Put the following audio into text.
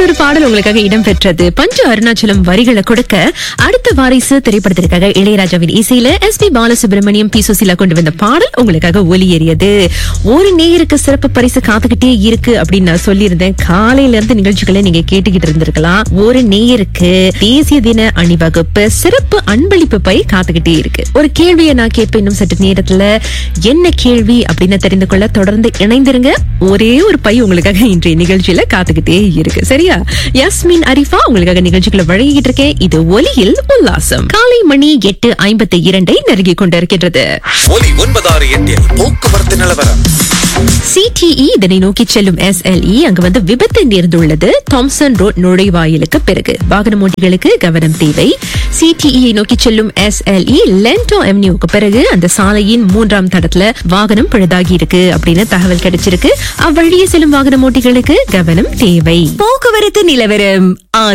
இன்னொரு பாடல் உங்களுக்காக இடம்பெற்றது பஞ்சு அருணாச்சலம் வரிகளை கொடுக்க அடுத்த வாரிசு திரைப்படத்திற்காக இளையராஜாவின் இசையில S P Balasubrahmanyam P Susheela கொண்டு வந்த பாடல் உங்களுக்காக ஒலியேறியது ஒரு நேயருக்கு சிறப்பு பரிசு காத்துக்கிட்டே இருக்கு அப்படின்னு நான் சொல்லியிருந்தேன் காலையில இருந்து நிகழ்ச்சிகளை நீங்க கேட்டுக்கிட்டு இருந்திருக்கலாம் ஒரு நேயருக்கு தேசிய தின அணிவகுப்பு சிறப்பு அன்பளிப்பு பை காத்துக்கிட்டே இருக்கு ஒரு கேள்வியை நான் கேட்பேன் இன்னும் சற்று நேரத்துல என்ன கேள்வி அப்படின்னு தெரிந்து கொள்ள தொடர்ந்து இணைந்திருங்க ஒரே ஒரு பை உங்களுக்காக இன்றைய நிகழ்ச்சியில காத்துக்கிட்டே இருக்கு சரியா யாஸ்மின் அரிஃபா உங்களுக்காக நிகழ்ச்சிகளை வழங்கிட்டு இருக்கேன் இது ஒலியில் உல்லாசம் காலை மணி எட்டு ஐம்பத்தி இரண்டை நெருங்கி கொண்டிருக்கின்றது ஒலி ஒன்பதாறு எட்டில் போக்குவரத்து நிலவரம் சிடிஇ இதனை நோக்கி செல்லும் எஸ்எல்இ அங்கு வந்து விபத்து நேர்ந்துள்ளது தாம்சன் ரோட் நுழைவாயிலுக்கு பிறகு வாகன ஓட்டிகளுக்கு கவனம் தேவை சிடிஇ நோக்கி செல்லும் எஸ்எல்இ லென்டோ எம்னியூக்கு பிறகு அந்த சாலையின் மூன்றாம் தடத்துல வாகனம் பழுதாகி இருக்கு அப்படின்னு தகவல் கிடைச்சிருக்கு அவ்வழியே செல்லும் வாகன ஓட்டிகளுக்கு கவனம் தேவை போக்குவரத்து நிலவரம்